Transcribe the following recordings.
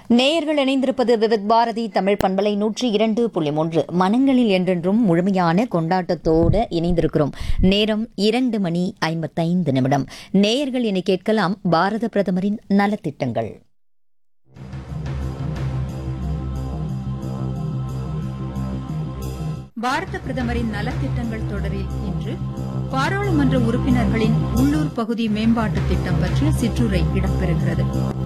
நேயர்கள் இணைந்திருப்பது விவித் பாரதி தமிழ் பண்பலை நூற்றி இரண்டு புள்ளி மூன்று மனங்களில் என்றென்றும் முழுமையான கொண்டாட்டத்தோடு இணைந்திருக்கிறோம் நேரம் இரண்டு மணி ஐம்பத்தைந்து நிமிடம் நேயர்கள் இனி கேட்கலாம் பாரத பிரதமரின் நலத்திட்டங்கள் பாரத பிரதமரின் நலத்திட்டங்கள் தொடரில் இன்று பாராளுமன்ற உறுப்பினர்களின் உள்ளூர் பகுதி மேம்பாட்டு திட்டம் பற்றிய சிற்றுரை இடம்பெறுகிறது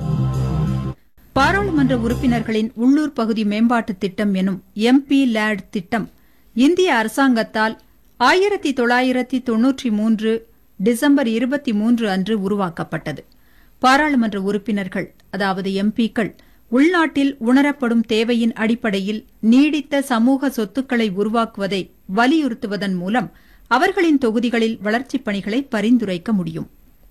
பாராளுமன்ற உறுப்பினர்களின் உள்ளூர் பகுதி மேம்பாட்டு திட்டம் எனும் எம்பி லேட் திட்டம் இந்திய அரசாங்கத்தால் ஆயிரத்தி தொள்ளாயிரத்தி தொன்னூற்றி மூன்று டிசம்பர் இருபத்தி மூன்று அன்று உருவாக்கப்பட்டது பாராளுமன்ற உறுப்பினர்கள் அதாவது எம்பிக்கள் உள்நாட்டில் உணரப்படும் தேவையின் அடிப்படையில் நீடித்த சமூக சொத்துக்களை உருவாக்குவதை வலியுறுத்துவதன் மூலம் அவர்களின் தொகுதிகளில் வளர்ச்சிப் பணிகளை பரிந்துரைக்க முடியும்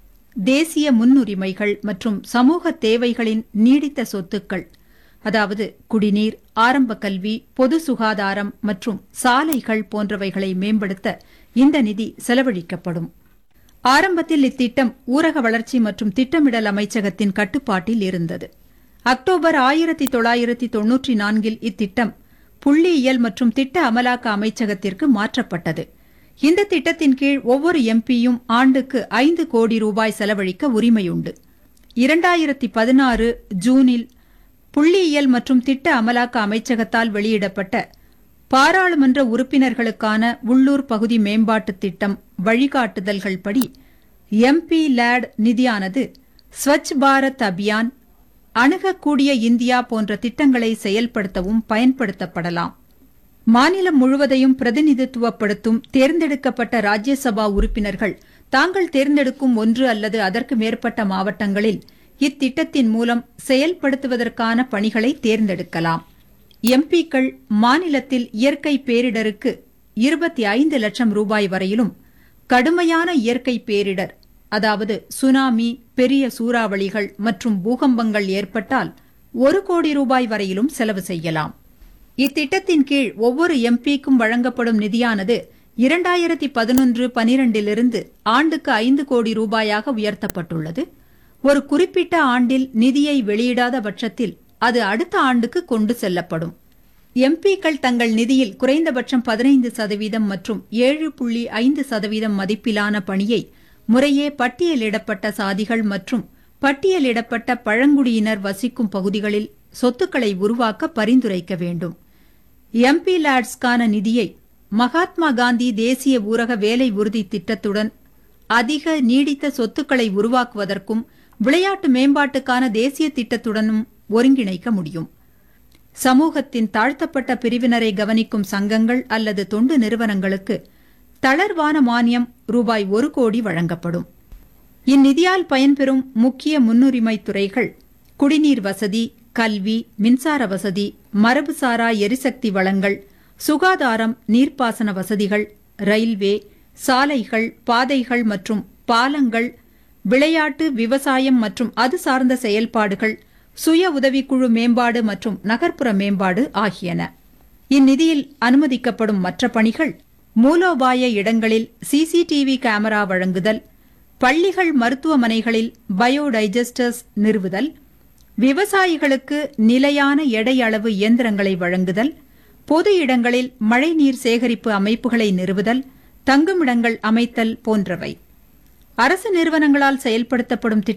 தேசிய முன்னுரிமைகள் மற்றும் சமூக தேவைகளின் நீடித்த சொத்துக்கள் அதாவது குடிநீர் ஆரம்ப கல்வி பொது சுகாதாரம் மற்றும் சாலைகள் போன்றவைகளை மேம்படுத்த இந்த நிதி செலவழிக்கப்படும் ஆரம்பத்தில் இத்திட்டம் ஊரக வளர்ச்சி மற்றும் திட்டமிடல் அமைச்சகத்தின் கட்டுப்பாட்டில் இருந்தது அக்டோபர் ஆயிரத்தி தொள்ளாயிரத்தி தொன்னூற்றி நான்கில் இத்திட்டம் புள்ளியியல் மற்றும் திட்ட அமலாக்க அமைச்சகத்திற்கு மாற்றப்பட்டது இந்த திட்டத்தின் கீழ் ஒவ்வொரு எம்பியும் ஆண்டுக்கு ஐந்து கோடி ரூபாய் செலவழிக்க உரிமையுண்டு இரண்டாயிரத்தி பதினாறு ஜூனில் புள்ளியியல் மற்றும் திட்ட அமலாக்க அமைச்சகத்தால் வெளியிடப்பட்ட பாராளுமன்ற உறுப்பினர்களுக்கான உள்ளூர் பகுதி மேம்பாட்டு திட்டம் வழிகாட்டுதல்கள் படி எம்பி லேட் நிதியானது ஸ்வச் பாரத் அபியான் அணுகக்கூடிய இந்தியா போன்ற திட்டங்களை செயல்படுத்தவும் பயன்படுத்தப்படலாம் மாநிலம் முழுவதையும் பிரதிநிதித்துவப்படுத்தும் தேர்ந்தெடுக்கப்பட்ட ராஜ்யசபா உறுப்பினர்கள் தாங்கள் தேர்ந்தெடுக்கும் ஒன்று அல்லது அதற்கு மேற்பட்ட மாவட்டங்களில் இத்திட்டத்தின் மூலம் செயல்படுத்துவதற்கான பணிகளை தேர்ந்தெடுக்கலாம் எம்பிக்கள் மாநிலத்தில் இயற்கை பேரிடருக்கு இருபத்தி ஐந்து லட்சம் ரூபாய் வரையிலும் கடுமையான இயற்கை பேரிடர் அதாவது சுனாமி பெரிய சூறாவளிகள் மற்றும் பூகம்பங்கள் ஏற்பட்டால் ஒரு கோடி ரூபாய் வரையிலும் செலவு செய்யலாம் இத்திட்டத்தின் கீழ் ஒவ்வொரு எம்பிக்கும் வழங்கப்படும் நிதியானது இரண்டாயிரத்தி பதினொன்று பனிரெண்டிலிருந்து ஆண்டுக்கு ஐந்து கோடி ரூபாயாக உயர்த்தப்பட்டுள்ளது ஒரு குறிப்பிட்ட ஆண்டில் நிதியை வெளியிடாத பட்சத்தில் அது அடுத்த ஆண்டுக்கு கொண்டு செல்லப்படும் எம்பிக்கள் தங்கள் நிதியில் குறைந்தபட்சம் பதினைந்து சதவீதம் மற்றும் ஏழு புள்ளி ஐந்து சதவீதம் மதிப்பிலான பணியை முறையே பட்டியலிடப்பட்ட சாதிகள் மற்றும் பட்டியலிடப்பட்ட பழங்குடியினர் வசிக்கும் பகுதிகளில் சொத்துக்களை உருவாக்க பரிந்துரைக்க வேண்டும் எம்பி லேட்ஸ்க்கான நிதியை மகாத்மா காந்தி தேசிய ஊரக வேலை உறுதி திட்டத்துடன் அதிக நீடித்த சொத்துக்களை உருவாக்குவதற்கும் விளையாட்டு மேம்பாட்டுக்கான தேசிய திட்டத்துடனும் ஒருங்கிணைக்க முடியும் சமூகத்தின் தாழ்த்தப்பட்ட பிரிவினரை கவனிக்கும் சங்கங்கள் அல்லது தொண்டு நிறுவனங்களுக்கு தளர்வான மானியம் ரூபாய் ஒரு கோடி வழங்கப்படும் இந்நிதியால் பயன்பெறும் முக்கிய முன்னுரிமை துறைகள் குடிநீர் வசதி கல்வி மின்சார வசதி மரபுசாரா எரிசக்தி வளங்கள் சுகாதாரம் நீர்ப்பாசன வசதிகள் ரயில்வே சாலைகள் பாதைகள் மற்றும் பாலங்கள் விளையாட்டு விவசாயம் மற்றும் அது சார்ந்த செயல்பாடுகள் சுய உதவிக்குழு மேம்பாடு மற்றும் நகர்ப்புற மேம்பாடு ஆகியன இந்நிதியில் அனுமதிக்கப்படும் மற்ற பணிகள் மூலோபாய இடங்களில் சிசிடிவி கேமரா வழங்குதல் பள்ளிகள் மருத்துவமனைகளில் பயோடைஜஸ்டர்ஸ் நிறுவுதல் விவசாயிகளுக்கு நிலையான எடை அளவு இயந்திரங்களை வழங்குதல் பொது இடங்களில் மழைநீர் சேகரிப்பு அமைப்புகளை நிறுவுதல் தங்குமிடங்கள் அமைத்தல் போன்றவை அரசு நிறுவனங்களால் செயல்படுத்தப்படும் திட்டங்கள்